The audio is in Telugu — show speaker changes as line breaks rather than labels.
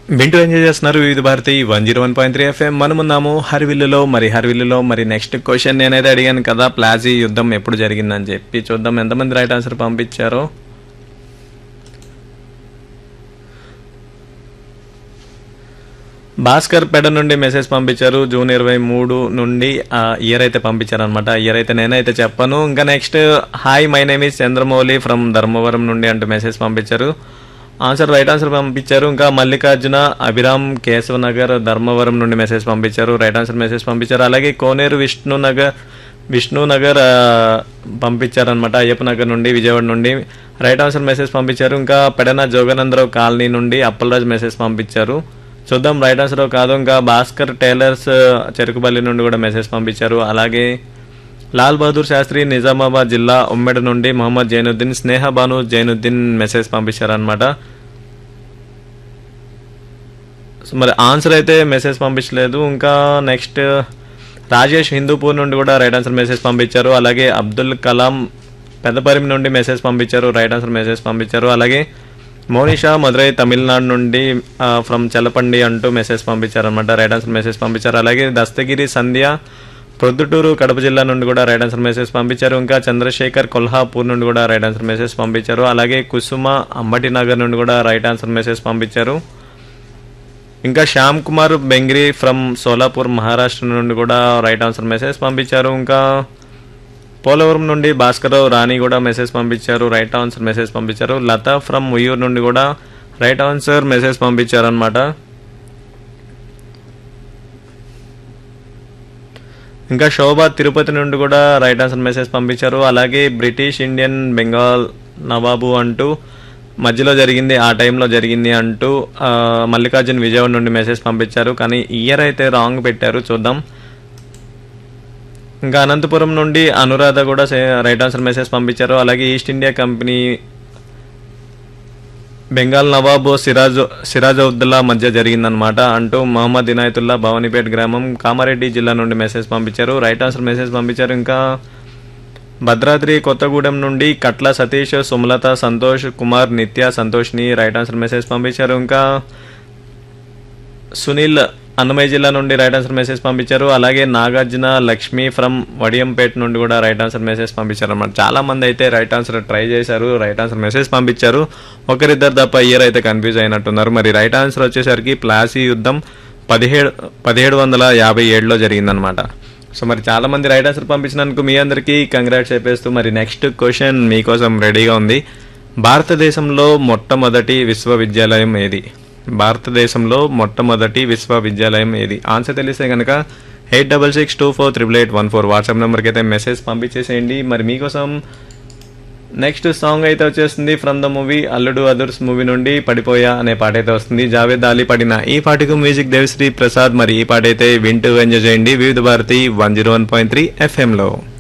వింటూ ఎంజాయ్ చేస్తున్నారు Vividh Bharati one zero one point three FM మనమున్నాము హరివిల్లులో మరి హరివిల్లులో మరి నెక్స్ట్ క్వశ్చన్ నేనైతే అడిగాను కదా ప్లాజీ యుద్ధం ఎప్పుడు జరిగిందని చెప్పి చూద్దాం ఎంతమంది రైట్ ఆన్సర్ పంపించారో భాస్కర్ పెడ నుండి మెసేజ్ పంపించారు జూన్ ఇరవై మూడు నుండి ఆ ఇయర్ అయితే పంపించారు అనమాట ఇయర్ అయితే నేనైతే చెప్పను ఇంకా next hi my name is Chandramouli from Dharmavaram నుండి అంటూ మెసేజ్ పంపించారు ఆన్సర్ రైట్ ఆన్సర్ పంపించారు ఇంకా మల్లికార్జున అభిరామ్ కేశవనగర్ ధర్మవరం నుండి మెసేజ్ పంపించారు రైట్ ఆన్సర్ మెసేజ్ పంపించారు అలాగే కోనేరు విష్ణునగర్ విష్ణునగర్ ఆ, పంపించారనమాట అయ్యప్ప నగర్ నుండి విజయవాడ నుండి రైట్ ఆన్సర్ మెసేజ్ పంపించారు ఇంకా పెడన జోగానందరావు కాలనీ నుండి అప్పలరాజ్ మెసేజ్ పంపించారు చూద్దాం రైట్ ఆన్సర్ కాదు ఇంకా భాస్కర్ టైలర్స్ చెరుకుపల్లి నుండి కూడా మెసేజ్ పంపించారు అలాగే లాల్ బహదూర్ శాస్త్రి నిజామాబాద్ జిల్లా ఉమ్మెడ నుండి మొహమ్మద్ జైనుద్దీన్ స్నేహ బాను జైనుద్దీన్ మెసేజ్ పంపించారనమాట సో మరి ఆన్సర్ అయితే మెసేజ్ పంపించలేదు ఇంకా నెక్స్ట్ రాజేష్ హిందూపూర్ నుండి కూడా రైట్ ఆన్సర్ మెసేజ్ పంపించారు అలాగే అబ్దుల్ కలాం పెద్దపరిమి నుండి మెసేజ్ పంపించారు రైట్ ఆన్సర్ మెసేజ్ పంపించారు అలాగే మోనిషా మదురై తమిళనాడు నుండి ఫ్రమ్ చలపండి అంటూ మెసేజ్ పంపించారు అనమాట రైట్ ఆన్సర్ మెసేజ్ పంపించారు అలాగే దస్తగిరి సంధ్య ప్రొద్దుటూరు కడప జిల్లా నుండి కూడా రైట్ ఆన్సర్ మెసేజ్ పంపించారు ఇంకా చంద్రశేఖర్ కొల్హాపూర్ నుండి కూడా రైట్ ఆన్సర్ మెసేజ్ పంపించారు అలాగే కుసుమ అంబటి నగర్ నుండి కూడా రైట్ ఆన్సర్ మెసేజ్ పంపించారు ఇంకా శ్యామ్ కుమార్ బెంగ్రీ ఫ్రమ్ సోలాపూర్ మహారాష్ట్ర నుండి కూడా రైట్ ఆన్సర్ మెసేజ్ పంపించారు ఇంకా పోలవరం నుండి భాస్కరరావు రాణి కూడా మెసేజ్ పంపించారు రైట్ ఆన్సర్ మెసేజ్ పంపించారు లత ఫ్రమ్ ఉయ్యూరు నుండి కూడా రైట్ ఆన్సర్ మెసేజ్ పంపించారు అనమాట ఇంకా శోభ తిరుపతి నుండి కూడా రైట్ ఆన్సర్ మెసేజ్ పంపించారు అలాగే బ్రిటిష్ ఇండియన్ బెంగాల్ నవాబు అంటూ మధ్యలో జరిగింది ఆ టైంలో జరిగింది అంటూ ఆ, మల్లికార్జున్ విజయవాడ నుండి మెసేజ్ పంపించారు కానీ ఇయర్ అయితే రాంగ్ పెట్టారు చూద్దాం ఇంకా అనంతపురం నుండి అనురాధ కూడా సే- రైట్ ఆన్సర్ మెసేజ్ పంపించారు అలాగే ఈస్ట్ ఇండియా కంపెనీ బెంగాల్ నవాబు సిరాజ్ సిరాజౌద్దుల్లా మధ్య జరిగిందనమాట అంటూ మహమ్మద్ ఇనాయతుల్లా భవానీపేట్ గ్రామం కామారెడ్డి జిల్లా నుండి మెసేజ్ పంపించారు రైట్ ఆన్సర్ మెసేజ్ పంపించారు ఇంకా భద్రాద్రి కొత్తగూడెం నుండి కట్ల సతీష్ సుమలత సంతోష్ కుమార్ నిత్య సంతోష్ని రైట్ ఆన్సర్ మెసేజ్ పంపించారు ఇంకా సునీల్ అన్నమయ్య జిల్లా నుండి రైట్ ఆన్సర్ మెసేజ్ పంపించారు అలాగే నాగార్జున లక్ష్మి ఫ్రమ్ వడియంపేట నుండి కూడా రైట్ ఆన్సర్ మెసేజ్ పంపించారు అనమాట చాలా మంది అయితే రైట్ ఆన్సర్ ట్రై చేశారు రైట్ ఆన్సర్ మెసేజ్ పంపించారు ఒకరిద్దరు తప్ప ఇయర్ అయితే కన్ఫ్యూజ్ అయినట్టున్నారు మరి రైట్ ఆన్సర్ వచ్చేసరికి ప్లాసీ యుద్ధం పదిహేడు పదిహేడు వందల యాభై ఏడులో జరిగిందనమాట సో మరి చాలా మంది రైట్ ఆన్సర్ పంపించినందుకు మీ అందరికీ కంగ్రాట్స్ చెప్పేస్తూ మరి నెక్స్ట్ క్వశ్చన్ మీకోసం రెడీగా ఉంది భారతదేశంలో మొట్టమొదటి విశ్వవిద్యాలయం ఏది భారతదేశంలో మొట్టమొదటి విశ్వవిద్యాలయం ఏది ఆన్సర్ తెలిస్తే కనుక eight double six two four triple eight one four WhatsApp నెంబర్కి అయితే మెసేజ్ పంపించేసేయండి మరి మీకోసం నెక్స్ట్ సాంగ్ అయితే వచ్చేస్తుంది ఫ్రమ్ ద మూవీ అల్లుడు అదుర్స్ మూవీ నుండి పడిపోయా అనే పాట అయితే వస్తుంది జావేద్ అలీ పడిన ఈ పాటకు మ్యూజిక్ దేవిశ్రీ ప్రసాద్ మరి ఈ పాట అయితే వింటూ ఎంజాయ్ చేయండి Vividh Bharati one zero one point three ఎఫ్ఎంలో